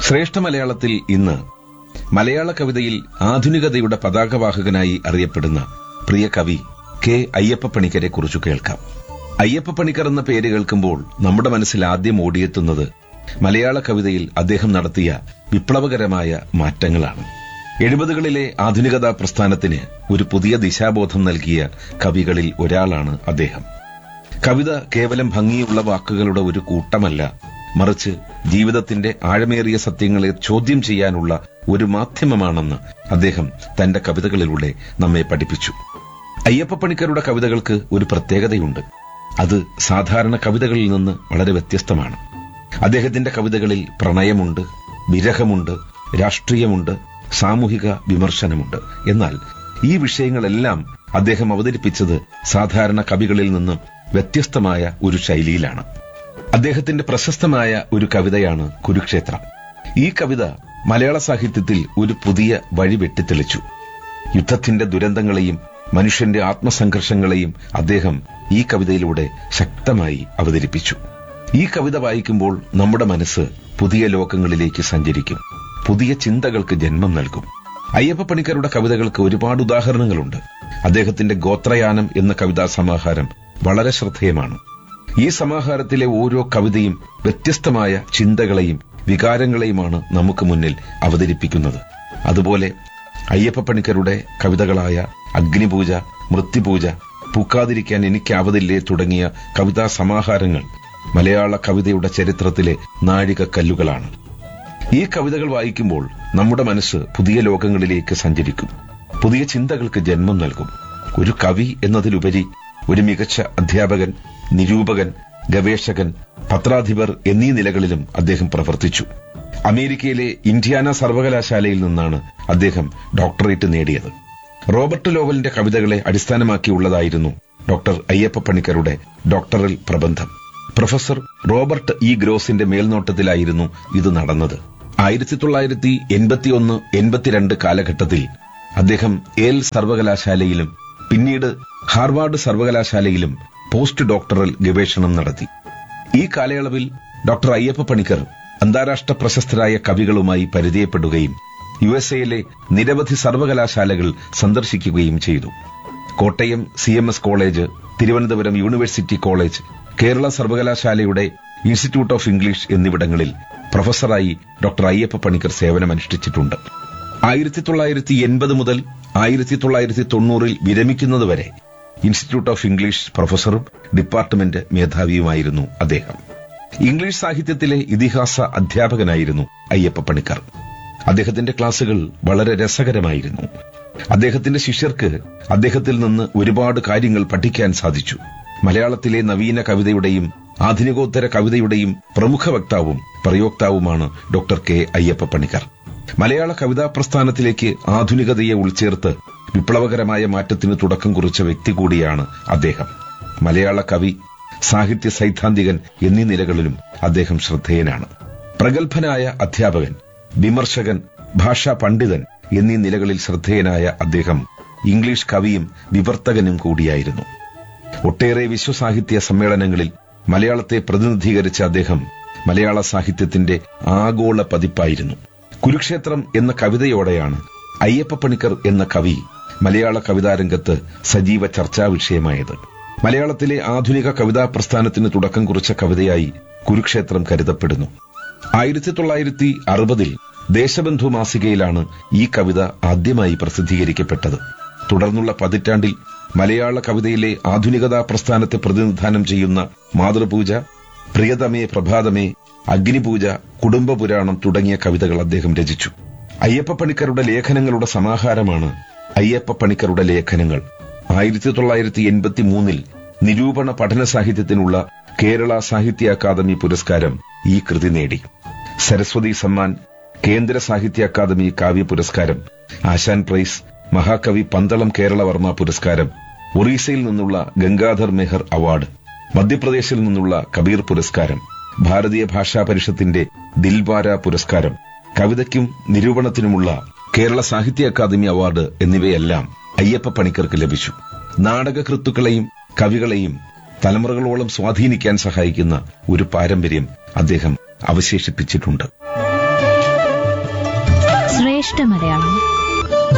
ശ്രേഷ്ഠ മലയാളത്തിൽ ഇന്ന് മലയാള കവിതയിൽ ആധുനികതയുടെ പതാകവാഹകനായി അറിയപ്പെടുന്ന പ്രിയ കവി കെ അയ്യപ്പ പണിക്കരെ കുറിച്ചു കേൾക്കാം അയ്യപ്പ പണിക്കർ എന്ന പേര് കേൾക്കുമ്പോൾ നമ്മുടെ മനസ്സിൽ ആദ്യം ഓടിയെത്തുന്നത് മലയാള കവിതയിൽ അദ്ദേഹം നടത്തിയ വിപ്ലവകരമായ മാറ്റങ്ങളാണ് എഴുപതുകളിലെ ആധുനികതാ പ്രസ്ഥാനത്തിന് ഒരു പുതിയ ദിശാബോധം നൽകിയ കവികളിൽ ഒരാളാണ് അദ്ദേഹം കവിത കേവലം ഭംഗിയുള്ള വാക്കുകളുടെ ഒരു കൂട്ടമല്ല മറിച്ച് ജീവിതത്തിന്റെ ആഴമേറിയ സത്യങ്ങളെ ചോദ്യം ചെയ്യാനുള്ള ഒരു മാധ്യമമാണെന്ന് അദ്ദേഹം തന്റെ കവിതകളിലൂടെ നമ്മെ പഠിപ്പിച്ചു അയ്യപ്പ പണിക്കരുടെ കവിതകൾക്ക് ഒരു പ്രത്യേകതയുണ്ട് അത് സാധാരണ കവിതകളിൽ നിന്ന് വളരെ വ്യത്യസ്തമാണ് അദ്ദേഹത്തിന്റെ കവിതകളിൽ പ്രണയമുണ്ട് വിരഹമുണ്ട് രാഷ്ട്രീയമുണ്ട് സാമൂഹിക വിമർശനമുണ്ട് എന്നാൽ ഈ വിഷയങ്ങളെല്ലാം അദ്ദേഹം അവതരിപ്പിച്ചത് സാധാരണ കവികളിൽ നിന്നും വ്യത്യസ്തമായ ഒരു ശൈലിയിലാണ് അദ്ദേഹത്തിന്റെ പ്രശസ്തമായ ഒരു കവിതയാണ് കുരുക്ഷേത്രം ഈ കവിത മലയാള സാഹിത്യത്തിൽ ഒരു പുതിയ വഴി വെട്ടിത്തെളിച്ചു യുദ്ധത്തിന്റെ ദുരന്തങ്ങളെയും മനുഷ്യന്റെ ആത്മസംഘർഷങ്ങളെയും അദ്ദേഹം ഈ കവിതയിലൂടെ ശക്തമായി അവതരിപ്പിച്ചു ഈ കവിത വായിക്കുമ്പോൾ നമ്മുടെ മനസ്സ് പുതിയ ലോകങ്ങളിലേക്ക് സഞ്ചരിക്കും പുതിയ ചിന്തകൾക്ക് ജന്മം നൽകും അയ്യപ്പ പണിക്കരുടെ കവിതകൾക്ക് ഒരുപാട് ഉദാഹരണങ്ങളുണ്ട് അദ്ദേഹത്തിന്റെ ഗോത്രയാനം എന്ന കവിതാ സമാഹാരം വളരെ ശ്രദ്ധേയമാണ് ഈ സമാഹാരത്തിലെ ഓരോ കവിതയും വ്യത്യസ്തമായ ചിന്തകളെയും വികാരങ്ങളെയുമാണ് നമുക്ക് മുന്നിൽ അവതരിപ്പിക്കുന്നത് അതുപോലെ അയ്യപ്പ പണിക്കരുടെ കവിതകളായ അഗ്നിപൂജ മൃത്യുപൂജ പൂക്കാതിരിക്കാൻ എനിക്കാവതില്ലേ തുടങ്ങിയ കവിതാ സമാഹാരങ്ങൾ മലയാള കവിതയുടെ ചരിത്രത്തിലെ നാഴികക്കല്ലുകളാണ് ഈ കവിതകൾ വായിക്കുമ്പോൾ നമ്മുടെ മനസ്സ് പുതിയ ലോകങ്ങളിലേക്ക് സഞ്ചരിക്കും പുതിയ ചിന്തകൾക്ക് ജന്മം നൽകും ഒരു കവി എന്നതിലുപരി ഒരു മികച്ച അധ്യാപകൻ നിരൂപകൻ ഗവേഷകൻ പത്രാധിപർ എന്നീ നിലകളിലും അദ്ദേഹം പ്രവർത്തിച്ചു അമേരിക്കയിലെ ഇന്ത്യാന സർവകലാശാലയിൽ നിന്നാണ് അദ്ദേഹം ഡോക്ടറേറ്റ് നേടിയത് റോബർട്ട് ലോവലിന്റെ കവിതകളെ അടിസ്ഥാനമാക്കിയുള്ളതായിരുന്നു ഡോക്ടർ അയ്യപ്പ പണിക്കരുടെ ഡോക്ടറൽ പ്രബന്ധം പ്രൊഫസർ റോബർട്ട് ഇ ഗ്രോസിന്റെ മേൽനോട്ടത്തിലായിരുന്നു ഇത് നടന്നത് ആയിരത്തി തൊള്ളായിരത്തി എൺപത്തിയൊന്ന് എൺപത്തിരണ്ട് കാലഘട്ടത്തിൽ അദ്ദേഹം ഏൽ സർവകലാശാലയിലും പിന്നീട് ഹാർവാർഡ് സർവകലാശാലയിലും പോസ്റ്റ് ഡോക്ടറൽ ഗവേഷണം നടത്തി ഈ കാലയളവിൽ ഡോക്ടർ അയ്യപ്പ പണിക്കർ അന്താരാഷ്ട്ര പ്രശസ്തരായ കവികളുമായി പരിചയപ്പെടുകയും യു എസ് എയിലെ നിരവധി സർവകലാശാലകൾ സന്ദർശിക്കുകയും ചെയ്തു Kottayam C M S college Thiruvananthapuram university college Kerala സർവകലാശാലയുടെ ഇൻസ്റ്റിറ്റ്യൂട്ട് ഓഫ് ഇംഗ്ലീഷ് എന്നിവിടങ്ങളിൽ പ്രൊഫസറായി ഡോക്ടർ അയ്യപ്പ പണിക്കർ സേവനമനുഷ്ഠിച്ചിട്ടുണ്ട് ആയിരത്തി തൊള്ളായിരത്തി എൺപത് മുതൽ ആയിരത്തി തൊള്ളായിരത്തി തൊണ്ണൂറിൽ വിരമിക്കുന്നതുവരെ ഇൻസ്റ്റിറ്റ്യൂട്ട് ഓഫ് ഇംഗ്ലീഷ് പ്രൊഫസറും ഡിപ്പാർട്ട്മെന്റ് മേധാവിയുമായിരുന്നു അദ്ദേഹം ഇംഗ്ലീഷ് സാഹിത്യത്തിലെ ഇതിഹാസ അധ്യാപകനായിരുന്നു അയ്യപ്പ പണിക്കർ അദ്ദേഹത്തിന്റെ ക്ലാസുകൾ വളരെ രസകരമായിരുന്നു അദ്ദേഹത്തിന്റെ ശിഷ്യർക്ക് അദ്ദേഹത്തിൽ നിന്ന് ഒരുപാട് കാര്യങ്ങൾ പഠിക്കാൻ സാധിച്ചു മലയാളത്തിലെ നവീന കവിതയുടെയും ആധുനികോത്തര കവിതയുടെയും പ്രമുഖ വക്താവും പ്രയോക്താവുമാണ് ഡോക്ടർ കെ അയ്യപ്പ പണിക്കർ മലയാള കവിതാ പ്രസ്ഥാനത്തിലേക്ക് ആധുനികതയെ ഉൾച്ചേർത്ത് വിപ്ലവകരമായ മാറ്റത്തിന് തുടക്കം കുറിച്ച വ്യക്തി കൂടിയാണ് അദ്ദേഹം മലയാള കവി സാഹിത്യ സൈദ്ധാന്തികൻ എന്നീ നിലകളിലും അദ്ദേഹം ശ്രദ്ധേയനാണ് പ്രഗത്ഭനായ അധ്യാപകൻ വിമർശകൻ ഭാഷാ പണ്ഡിതൻ എന്നീ നിലകളിൽ ശ്രദ്ധേയനായ അദ്ദേഹം ഇംഗ്ലീഷ് കവിയും വിവർത്തകനും കൂടിയായിരുന്നു ഒട്ടേറെ വിശ്വസാഹിത്യ സമ്മേളനങ്ങളിൽ മലയാളത്തെ പ്രതിനിധീകരിച്ച അദ്ദേഹം മലയാള സാഹിത്യത്തിന്റെ ആഗോള പതിപ്പായിരുന്നു കുരുക്ഷേത്രം എന്ന കവിതയോടെയാണ് അയ്യപ്പ പണിക്കർ എന്ന കവി മലയാള കവിതാരംഗത്ത് സജീവ ചർച്ചാ വിഷയമായത് മലയാളത്തിലെ ആധുനിക കവിതാ പ്രസ്ഥാനത്തിന് തുടക്കം കുറിച്ച കവിതയായി കുരുക്ഷേത്രം കരുതപ്പെടുന്നു ആയിരത്തി തൊള്ളായിരത്തി അറുപതിൽ ദേശബന്ധു മാസികയിലാണ് ഈ കവിത ആദ്യമായി പ്രസിദ്ധീകരിക്കപ്പെട്ടത് തുടർന്നുള്ള പതിറ്റാണ്ടിൽ മലയാള കവിതയിലെ ആധുനികതാ പ്രസ്ഥാനത്തെ പ്രതിനിധാനം ചെയ്യുന്ന മാതൃപൂജ പ്രിയതമേ പ്രഭാതമേ അഗ്നിപൂജ കുടുംബപുരാണം തുടങ്ങിയ കവിതകൾ അദ്ദേഹം രചിച്ചു അയ്യപ്പ പണിക്കരുടെ ലേഖനങ്ങളുടെ സമാഹാരമാണ് അയ്യപ്പ പണിക്കരുടെ ലേഖനങ്ങൾ ആയിരത്തി തൊള്ളായിരത്തി എൺപത്തി മൂന്നിൽ നിരൂപണ പഠന സാഹിത്യത്തിനുള്ള കേരള സാഹിത്യ അക്കാദമി പുരസ്കാരം ഈ കൃതി നേടി സരസ്വതി സമ്മാൻ കേന്ദ്ര സാഹിത്യ അക്കാദമി കാവ്യ പുരസ്കാരം ആശാൻ പ്രൈസ് മഹാകവി പന്തളം കേരളവർമ്മ പുരസ്കാരം ഒറീസയിൽ നിന്നുള്ള ഗംഗാധർ മെഹർ അവാർഡ് മധ്യപ്രദേശിൽ നിന്നുള്ള കബീർ പുരസ്കാരം ഭാരതീയ ഭാഷാ പരിഷത്തിന്റെ ദിൽവാര പുരസ്കാരം കവിതയ്ക്കും നിരൂപണത്തിനുമുള്ള കേരള സാഹിത്യ അക്കാദമി അവാർഡ് എന്നിവയെല്ലാം അയ്യപ്പ പണിക്കർക്ക് ലഭിച്ചു നാടകകൃത്തുക്കളെയും കവികളെയും തലമുറകളോളം സ്വാധീനിക്കാൻ സഹായിക്കുന്ന ഒരു പാരമ്പര്യം അദ്ദേഹം അവശേഷിപ്പിച്ചിട്ടുണ്ട് ശ്രേഷ്ഠ മലയാളം